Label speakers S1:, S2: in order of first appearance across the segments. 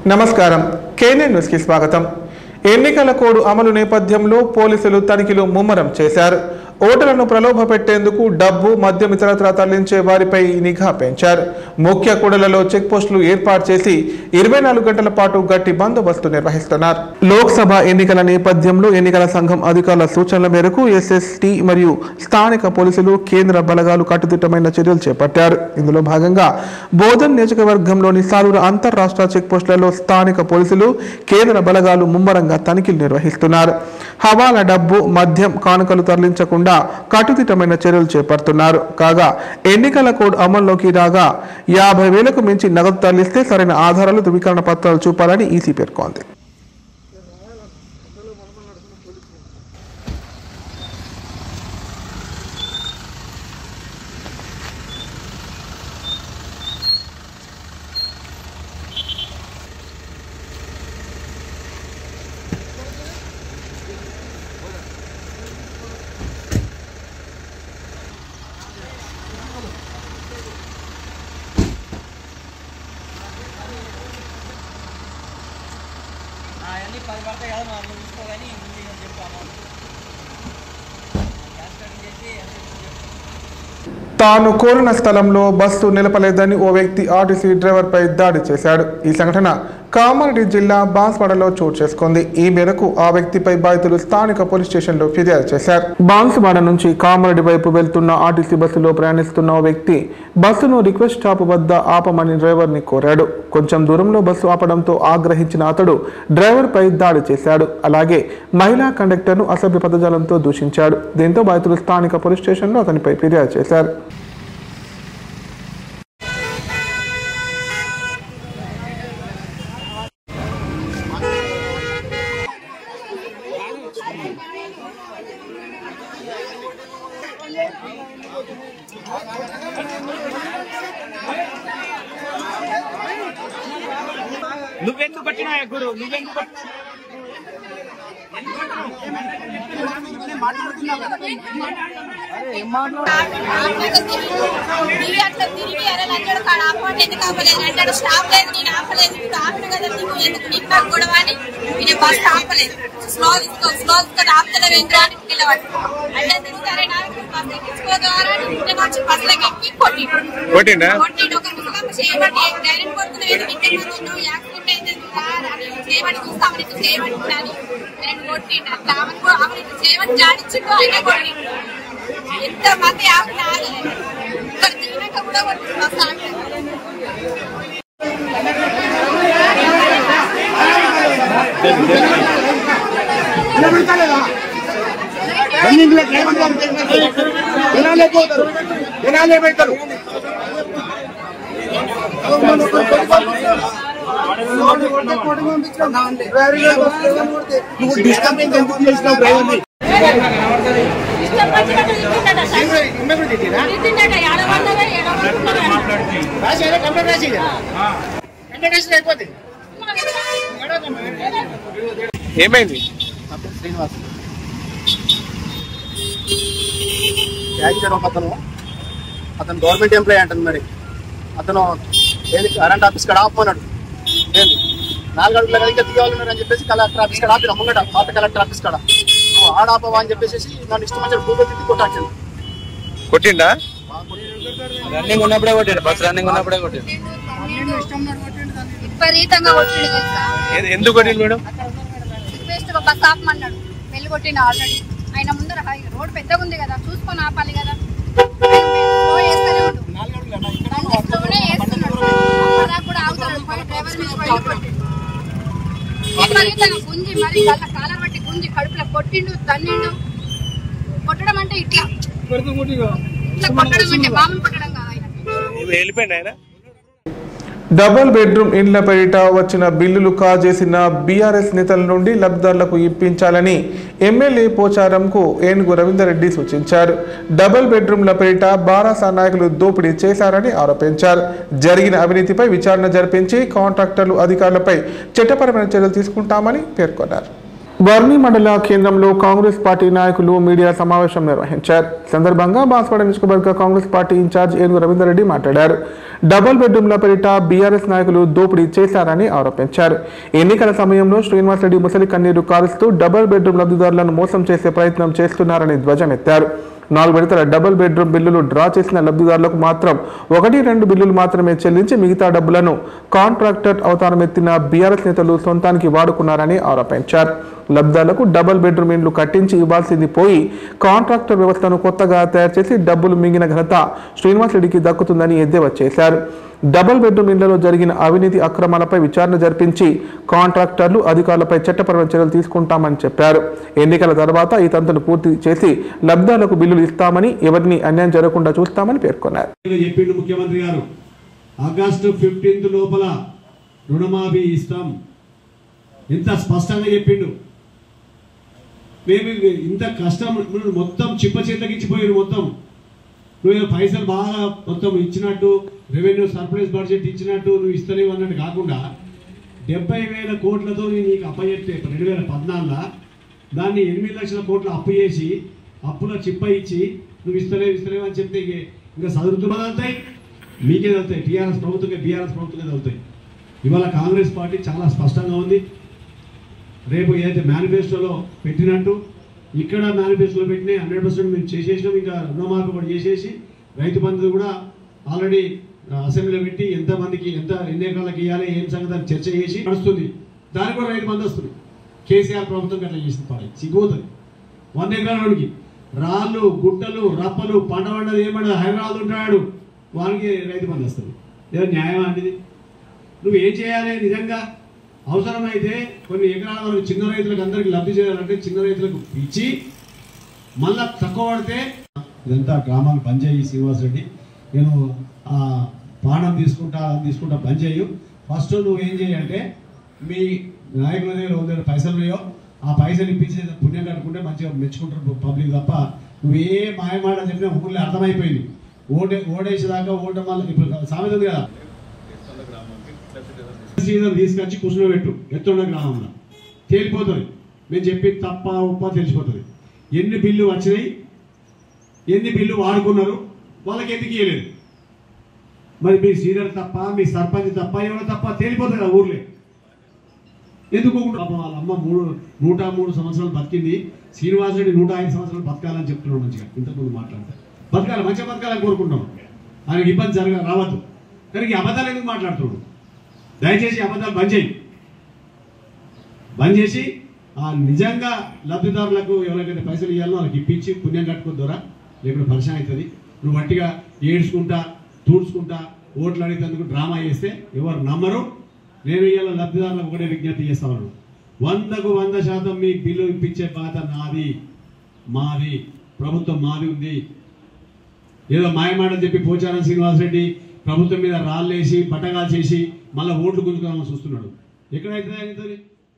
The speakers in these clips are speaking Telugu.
S1: నమస్కారం కేనే న్యూస్కి స్వాగతం ఎన్నికల కోడ్ అమలు నేపథ్యంలో పోలీసులు తనిఖీలు ముమ్మరం చేశారు ఓటర్లను ప్రలోభ పెట్టేందుకు డబ్బు మద్యం ఇతరత్రా తరలించే వారిపై నిఘా పెంచారు ముఖ్య కూడలలో చెక్ పోస్టులు ఏర్పాటు చేసి ఇరవై నాలుగు గంటల పాటు గట్టి బందోబస్తు నిర్వహిస్తున్నారు లోక్సభ ఎన్నికల నేపథ్యంలో ఎన్నికల సంఘం అధికారుల సూచనల మేరకు ఎస్ఎస్టీ మరియు స్థానిక పోలీసులు కేంద్ర బలగాలు కట్టుదిట్టమైన చర్యలు చేపట్టారు ఇందులో భాగంగా బోధన్ నియోజకవర్గంలోని సాలూరు అంతర్రాష్ట్ర చెక్ పోస్టులలో స్థానిక పోలీసులు కేంద్ర బలగాలు ముమ్మరంగా తనిఖీలు నిర్వహిస్తున్నారు హవాలా డబ్బు మద్యం కానుకలు తరలించకుండా కట్టుదిట్టమైన చర్యలు చేపడుతున్నారు కాగా ఎన్నికల కోడ్ అమల్లోకి రాగా యాభై వేలకు మించి నగదు తరలిస్తే సరైన ఆధారాలు ధృవీకరణ పత్రాలు చూపాలని ఈసీ పేర్కొంది
S2: అవన్నీ పది పడతాయి కదా మనం చూసుకోగాని ముందు ఇక చెప్పు అమౌంట్ క్యాష్ కటింగ్ చేసి ఎంత చెప్పు.
S1: తాను కోరిన స్థలంలో బస్సు నిలపలేదని ఓ వ్యక్తి ఆర్టీసీ డ్రైవర్పై దాడి చేశాడు ఈ సంఘటన కామారెడ్డి జిల్లా బాన్స్వాడలో చోటు చేసుకుంది ఈ మేరకు ఆ వ్యక్తిపై బాధితులు స్థానిక పోలీస్ స్టేషన్లో ఫిర్యాదు చేశారు బాన్స్వాడ నుంచి కామారెడ్డి వైపు వెళ్తున్న ఆర్టీసీ బస్సులో ప్రయాణిస్తున్న ఓ వ్యక్తి బస్సును రిక్వెస్ట్ స్టాప్ వద్ద ఆపమని డ్రైవర్ని కోరాడు కొంచెం దూరంలో బస్సు ఆపడంతో ఆగ్రహించిన అతడు డ్రైవర్పై దాడి చేశాడు అలాగే మహిళా కండక్టర్ను అసభ్య పదజాలంతో దూషించాడు దీంతో బాధితులు స్థానిక పోలీస్ స్టేషన్లో అతనిపై ఫిర్యాదు చేశారు
S3: నువ్వెందుకు పట్టినా గురు నువ్వెందుకు పట్టినా
S4: తిరిగి అట్లా తిరిగి అరే లంచడు కాడ ఆపండి ఎందుకు ఆపలేదు అంటాడు స్టాప్ లేదు నేను ఆపలేదు నీకు ఆపిన కదా నీకు ఎందుకు నీకు నాకు గొడవ అని నేను బస్ ఆపలేదు స్లో తీసుకో స్లో తీసుకో ఆపుతలేదు ఏంట్రా అని నిలబడి అంటే తిరుగుతారే నాకు బస్ ఎక్కించుకోగలరా ఇంటి నుంచి బస్సులోకి ఎక్కి కొట్టి
S1: కొట్టిండా?
S4: కొట్టిండు ఒక ముసలమ్మ చేయబట్టి డైరెక్ట్ కొడుతున్నావు ఎందుకు ఇంటి ముందు యాక్సిడెంట్ అయితే అని చేయబట్టి చూస్తామని ఇట్లా చేయబట్టి అని నేను కొట్టిండు అట్లా ఆమెను కూడా ఆమెను ఇట్లా చేయబట్టి జాడించిండు అయినా కొట్టిండు ఎంత మంది ఆపిన ఆగలేదు ఇక్కడ తిరిగినాక కూడా కొట్టిండు బస్ ఆగలేదు
S5: నువ్వు డిస్టర్బెన్స్ ఎందుకు చేసినావు డ్రైవర్ని
S4: ఇష్టం వచ్చినట్టు తిట్టిండట సార్. తిట్టిండట, ఏడవన్నదే, ఏడవన్నదే.
S5: రాసి కంప్లీట్ రాసి కంప్లీట్ రాసి అయిపోతుంది
S1: ఏమైంది
S5: శ్రీనివాస్ యాక్టర్ ఒక అతను అతను గవర్నమెంట్ ఎంప్లాయీ అంటుంది మరి అతను ఏది కరెంట్ ఆఫీస్ కాడ ఆపమన్నాడు ఏంది నాలుగు అడుగుల కదా ఇంకా తీయాలన్నారు అని చెప్పేసి కలెక్టర్ ఆఫీస్ కాడ ఆపిన ముంగట పాత కలెక్టర్ ఆఫీస్ కాడ నువ్వు ఆడ ఆపవా అని చెప్పేసి నన్ను ఇష్టం వచ్చిన భూమి తిట్టి కొట్టాడు
S1: కొట్టిండా
S3: రన్నింగ్ ఉన్నప్పుడే కొట్టాడు బస్ రన్నింగ్ ఉన్నప్పుడే కొట్టాడు
S4: విపరీతంగా కొట్టిండు తెలుసా
S1: ఏ- ఎందుకు కొట్టిండు మేడం
S4: రిక్వెస్ట్ బస్ ఆపమన్నాడు వెళ్ళి కొట్టిండు ఆల్రెడీ ఆయన ముందర హై రోడ్ పెద్దగా ఉంది కదా చూసుకొని ఆపాలి కదా స్లో చేస్తూనే ఉండు. బండి స్లోనే చేస్తున్నాడు. అప్పటిదాకా కూడా ఆగుతున్నాడు. పోయి డ్రైవర్ మీద పోయి కొట్టిండు. విపరీతంగా గుంజి మరి గల్ల కాలర్ పట్టి గుంజి కడుపులో కొట్టిండు తన్నిండు కొట్టడం అంటే ఇట్లా ఇట్లా కొట్టడం అంటే మామూలు కొట్టడం కాదు ఆయన
S1: వెళ్ళిపోయింది ఆయన డబుల్ బెడ్రూమ్ ఇండ్ల పేరిట వచ్చిన బిల్లులు కాజేసిన బీఆర్ఎస్ నేతల నుండి లబ్ధిదారులకు ఇప్పించాలని ఎమ్మెల్యే పోచారంకు ఏనుగు రవీందర్రెడ్డి సూచించారు డబుల్ బెడ్రూమ్ల పేరిట బారాసా నాయకులు దోపిడీ చేశారని ఆరోపించారు జరిగిన అవినీతిపై విచారణ జరిపించి కాంట్రాక్టర్లు అధికారులపై చట్టపరమైన చర్యలు తీసుకుంటామని పేర్కొన్నారు వర్ణి మండల కేంద్రంలో కాంగ్రెస్ పార్టీ నాయకులు మీడియా సమావేశం నిర్వహించారు ఈ సందర్భంగా బాన్స్వాడ నియోజకవర్గ కాంగ్రెస్ పార్టీ ఇన్ఛార్జ్ ఏనుగు రవీందర్ రెడ్డి మాట్లాడారు డబుల్ బెడ్రూమ్ల పేరిట బీఆర్ఎస్ నాయకులు దోపిడీ చేశారని ఆరోపించారు ఎన్నికల సమయంలో శ్రీనివాస్ రెడ్డి ముసలి కన్నీరు కారుస్తూ డబుల్ బెడ్రూమ్ లబ్ధిదారులను మోసం చేసే ప్రయత్నం చేస్తున్నారని ధ్వజమెత్తారు నాలుగు విడతల డబుల్ బెడ్రూమ్ బిల్లులు డ్రా చేసిన లబ్ధిదారులకు మాత్రం ఒకటి రెండు బిల్లులు మాత్రమే చెల్లించి మిగతా డబ్బులను కాంట్రాక్టర్ అవతారం ఎత్తిన బీఆర్ఎస్ నేతలు సొంతానికి వాడుకున్నారని ఆరోపించారు లబ్ధిదారులకు డబుల్ బెడ్రూమ్ ఇండ్లు కట్టించి ఇవ్వాల్సింది పోయి కాంట్రాక్టర్ వ్యవస్థను కొత్తగా తయారు చేసి డబ్బులు మింగిన ఘనత శ్రీనివాస్ రెడ్డికి దక్కుతుందని ఎద్దేవా చేశారు డబుల్ బెడ్రూమ్ ఇళ్లలో జరిగిన అవినీతి అక్రమాలపై విచారణ జరిపించి కాంట్రాక్టర్లు అధికారులపై చట్టపరమైన చర్యలు తీసుకుంటామని చెప్పారు ఎన్నికల తర్వాత ఈ తంతును పూర్తి చేసి లబ్ధాలకు బిల్లులు ఇస్తామని ఎవరిని అన్యాయం జరగకుండా చూస్తామని పేర్కొన్నారు
S6: ఏదో చెప్పిండు ముఖ్యమంత్రి గారు ఆగస్టు ఫిఫ్టీన్త్ లోపల రుణమాఫీ ఇస్తాం ఇంత స్పష్టంగా చెప్పిండు మేము ఇంత కష్టం నువ్వు మొత్తం చిప్ప చేతకిచ్చిపోయారు మొత్తం నువ్వు ఏదో పైసలు బాగా మొత్తం ఇచ్చినట్టు రెవెన్యూ సర్ప్రైజ్ బడ్జెట్ ఇచ్చినట్టు నువ్వు ఇస్తలేవు అన్నట్టు కాకుండా డెబ్బై వేల కోట్లతో నేను నీకు అప్పచెప్తే రెండు వేల పద్నాలుగులో దాన్ని ఎనిమిది లక్షల కోట్లు అప్పు చేసి అప్పుల చిప్ప ఇచ్చి నువ్వు ఇస్తలేవు ఇస్తలేవు అని చెప్తే ఇంక ఇంకా చదువుతున్నా వెళ్తాయి మీకే వెళ్తాయి టీఆర్ఎస్ ప్రభుత్వమే బీఆర్ఎస్ ప్రభుత్వమే వెళ్తాయి ఇవాళ కాంగ్రెస్ పార్టీ చాలా స్పష్టంగా ఉంది రేపు ఏదైతే మేనిఫెస్టోలో పెట్టినట్టు ఇక్కడ మేనిఫెస్టోలో పెట్టిన హండ్రెడ్ పర్సెంట్ మేము చేసేసినాం ఇంకా రుణమాఫీ కూడా చేసేసి రైతు బంధు కూడా ఆల్రెడీ అసెంబ్లీలో పెట్టి ఎంత మందికి ఎంత ఎన్ని ఎకరాలకు ఇవ్వాలి ఏం సంగతి అని చర్చ చేసి నడుస్తుంది దానికి కూడా రైతు బంధు వస్తుంది కేసీఆర్ ప్రభుత్వం అట్లా చేసింది పాడే సిగ్గుపోతుంది వంద ఎకరాలకి రాళ్ళు గుట్టలు రప్పలు పంట పండదు ఏమన్నది హైదరాబాద్ ఉంటాడు వానికి రైతు బంధు వస్తుంది ఏదో న్యాయం అనేది నువ్వు ఏం చేయాలి నిజంగా అవసరమైతే కొన్ని ఎకరాల వరకు చిన్న రైతులకు అందరికి లబ్ధి చేయాలంటే చిన్న రైతులకు ఇచ్చి మళ్ళా తక్కువ పడితే ఇదంతా గ్రామాలు బంద్ చేయి శ్రీనివాస్ రెడ్డి నేను ఆ పానం తీసుకుంటా అది తీసుకుంటా బంద్ చేయు ఫస్ట్ నువ్వు ఏం చేయంటే మీ నాయకుల దగ్గర వంద పైసలు ఉన్నాయో ఆ పైసలు ఇప్పించి పుణ్యం కట్టుకుంటే మంచిగా మెచ్చుకుంటారు పబ్లిక్ తప్ప నువ్వు ఏ మాయమాట చెప్పినా ఊళ్ళో అర్థమైపోయింది ఓటే ఓటేసేదాకా ఓట మళ్ళీ ఇప్పుడు సామెత ఉంది కదా శ్రీధర్ తీసుకొచ్చి కూర్చోబెట్టు ఎత్తుండ గ్రామంలో తేలిపోతుంది మేము చెప్పి తప్ప ఉప్ప తెలిసిపోతుంది ఎన్ని బిల్లు వచ్చినాయి ఎన్ని బిల్లు వాడుకున్నారు వాళ్ళకి ఎందుకు ఇవ్వలేదు మరి మీ శ్రీధర్ తప్ప మీ సర్పంచ్ తప్ప ఎవరో తప్ప తేలిపోతుంది కదా ఊర్లే ఎందుకు పాపం వాళ్ళ అమ్మ మూడు నూట మూడు సంవత్సరాలు బతికింది శ్రీనివాస్ రెడ్డి నూట ఐదు సంవత్సరాలు బతకాలని చెప్తున్నాడు మంచిగా ఇంతకుముందు మాట్లాడతారు బతకాలి మంచిగా బతకాలని కోరుకుంటాం ఆయనకి ఇబ్బంది జరగ రావద్దు కానీ ఈ అబద్ధాలు ఎందుకు మాట్లాడుతున్నాడు దయచేసి అబద్ధాలు బంద్ చేయి బంద్ చేసి ఆ నిజంగా లబ్ధిదారులకు ఎవరికైతే పైసలు ఇవ్వాలో వాళ్ళకి ఇప్పించి పుణ్యం కట్టుకుని ద్వారా లేకపోతే పరిచయం అవుతుంది నువ్వు వట్టిగా ఏడ్చుకుంటా తూడ్చుకుంటా ఓట్లు అడిగేందుకు డ్రామా చేస్తే ఎవరు నమ్మరు నేను ఇవాళ లబ్ధిదారులకు ఒకటే విజ్ఞప్తి చేస్తాను వందకు వంద శాతం మీ బిల్లు ఇప్పించే బాధ నాది మాది ప్రభుత్వం మాది ఉంది ఏదో మాయమాటలు చెప్పి పోచారం శ్రీనివాసరెడ్డి ప్రభుత్వం మీద రాళ్ళేసి బట్టగా చేసి మళ్ళీ ఓట్లు గుంజుకోవాలని చూస్తున్నాడు ఎక్కడైతే అవుతుంది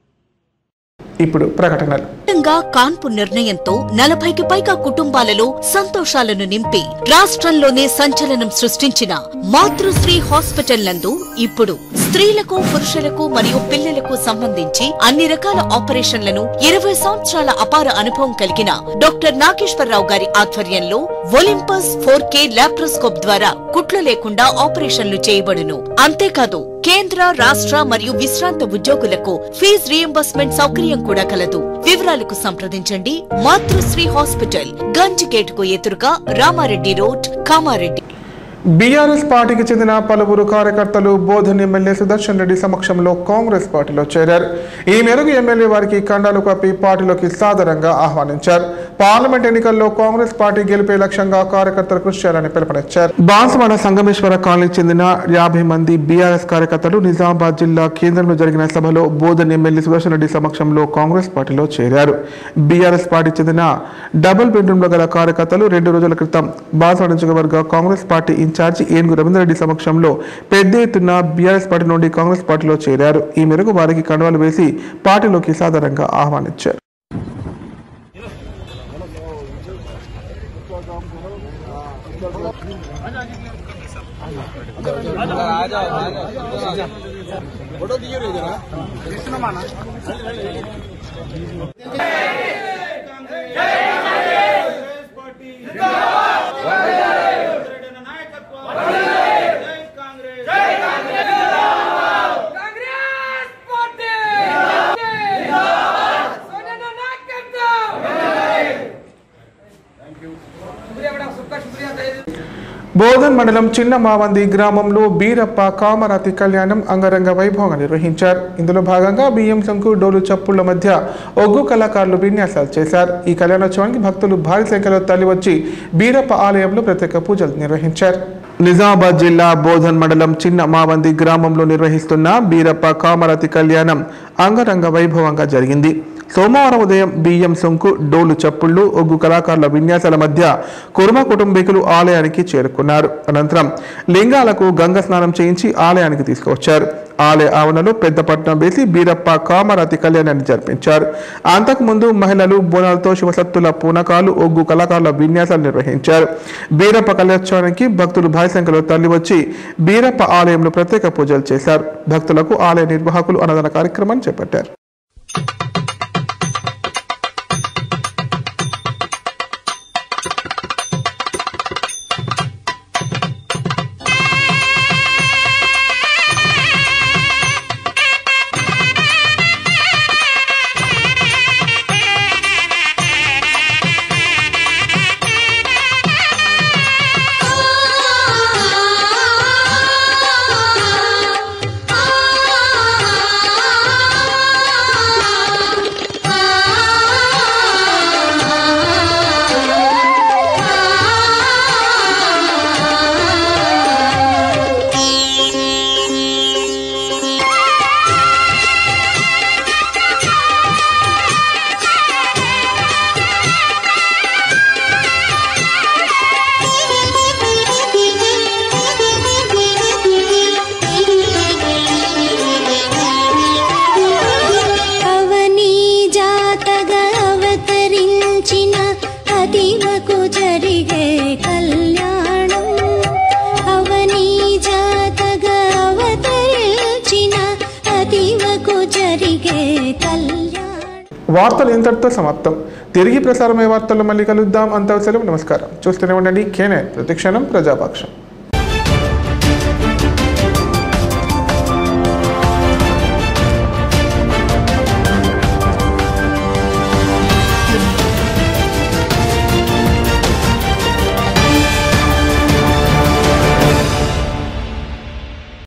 S1: ఇప్పుడు ప్రకటనలు
S7: మొత్తంగా కాన్పు నిర్ణయంతో నలభైకి పైగా కుటుంబాలలో సంతోషాలను నింపి రాష్ట్రంలోనే సంచలనం సృష్టించిన మాతృశ్రీ హాస్పిటల్ నందు ఇప్పుడు స్త్రీలకు పురుషులకు మరియు పిల్లలకు సంబంధించి అన్ని రకాల ఆపరేషన్లను ఇరవై సంవత్సరాల అపార అనుభవం కలిగిన డాక్టర్ నాగేశ్వరరావు గారి ఆధ్వర్యంలో ఒలింపస్ ఫోర్ కే లాప్రోస్కోప్ ద్వారా కుట్లు లేకుండా ఆపరేషన్లు చేయబడును అంతేకాదు కేంద్ర రాష్ట్ర మరియు విశ్రాంత ఉద్యోగులకు ఫీజు రియంబర్స్మెంట్ సౌకర్యం కూడా కలదు వివరాలకు సంప్రదించండి మాతృశ్రీ హాస్పిటల్ గంజ్ గేట్ కు ఎదురుగా రామారెడ్డి రోడ్ కామారెడ్డి
S1: బీఆర్ఎస్ పార్టీకి చెందిన పలువురు కార్యకర్తలు బోధన్ ఎమ్మెల్యే సుదర్శన్ రెడ్డి సమక్షంలో కాంగ్రెస్ పార్టీలో చేరారు ఈ మేరకు ఎమ్మెల్యే వారికి కండాలు కప్పి పార్టీలోకి సాదరంగా ఆహ్వానించారు పార్లమెంట్ ఎన్నికల్లో కాంగ్రెస్ పార్టీ గెలిపే లక్ష్యంగా కార్యకర్తలు కృషి చేయాలని పిలుపునిచ్చారు బాన్సువాడ సంగమేశ్వర కాలనీకి చెందిన యాభై మంది బీఆర్ఎస్ కార్యకర్తలు నిజామాబాద్ జిల్లా కేంద్రంలో జరిగిన సభలో బోధన్ ఎమ్మెల్యే సుదర్శన్ రెడ్డి సమక్షంలో కాంగ్రెస్ పార్టీలో చేరారు బీఆర్ఎస్ పార్టీ చెందిన డబుల్ బెడ్రూమ్లో గల కార్యకర్తలు రెండు రోజుల క్రితం బాన్సువాడ నియోజకవర్గ కాంగ్రెస్ పార్టీ ఇన్ఛార్జి ఏనుగు రవీంద్రరెడ్డి సమక్షంలో పెద్ద ఎత్తున బీఆర్ఎస్ పార్టీ నుండి కాంగ్రెస్ పార్టీలో చేరారు ఈ మేరకు వారికి కండువాలు వేసి పార్టీలోకి సాధారణంగా ఆహ్వానించారు
S3: फोटो दिए रे जरा
S1: బోధన్ మండలం చిన్న మావంది గ్రామంలో బీరప్ప కామరాతి కళ్యాణం అంగరంగ వైభవంగా నిర్వహించారు ఇందులో భాగంగా బియ్యం శంకు డోలు చప్పుళ్ల మధ్య ఒగ్గు కళాకారులు విన్యాసాలు చేశారు ఈ కళ్యాణోత్సవానికి భక్తులు భారీ సంఖ్యలో తరలివచ్చి బీరప్ప ఆలయంలో ప్రత్యేక పూజలు నిర్వహించారు నిజామాబాద్ జిల్లా బోధన్ మండలం చిన్న మావంది గ్రామంలో నిర్వహిస్తున్న బీరప్ప కామరాతి కళ్యాణం అంగరంగ వైభవంగా జరిగింది సోమవారం ఉదయం బియ్యం సొంకు డోలు చప్పుళ్లు ఒగ్గు కళాకారుల విన్యాసాల మధ్య కుర్మ కుటుంబీకులు ఆలయానికి చేరుకున్నారు అనంతరం లింగాలకు గంగ స్నానం చేయించి ఆలయానికి తీసుకువచ్చారు ఆలయ ఆవరణలో పెద్ద పట్నం వేసి బీరప్ప కామరాతి కళ్యాణాన్ని జరిపించారు అంతకుముందు మహిళలు బోనాలతో శివసత్తుల పూనకాలు ఒగ్గు కళాకారుల విన్యాసాలు నిర్వహించారు బీరప్ప కళ్యాణోత్సవానికి భక్తులు భారీ సంఖ్యలో తరలివచ్చి బీరప్ప ఆలయంలో ప్రత్యేక పూజలు చేశారు భక్తులకు ఆలయ నిర్వాహకులు అన్నదాన కార్యక్రమాన్ని చేపట్టారు
S8: అవని జాతగా అవతరించిన అదివకు జరిగే కళ్యాణం అవని జాతగా అవతరించిన అదివకు జరిగే కళ్యాణం
S1: వార్తలు ఇంతటితో సమాప్తం తిరిగి ప్రసారమయ్యే వార్తల్లో మళ్ళీ కలుద్దాం అంత సెలవు నమస్కారం చూస్తూనే ఉండండి కేనే ప్రతిక్షణం ప్రజాపక్షం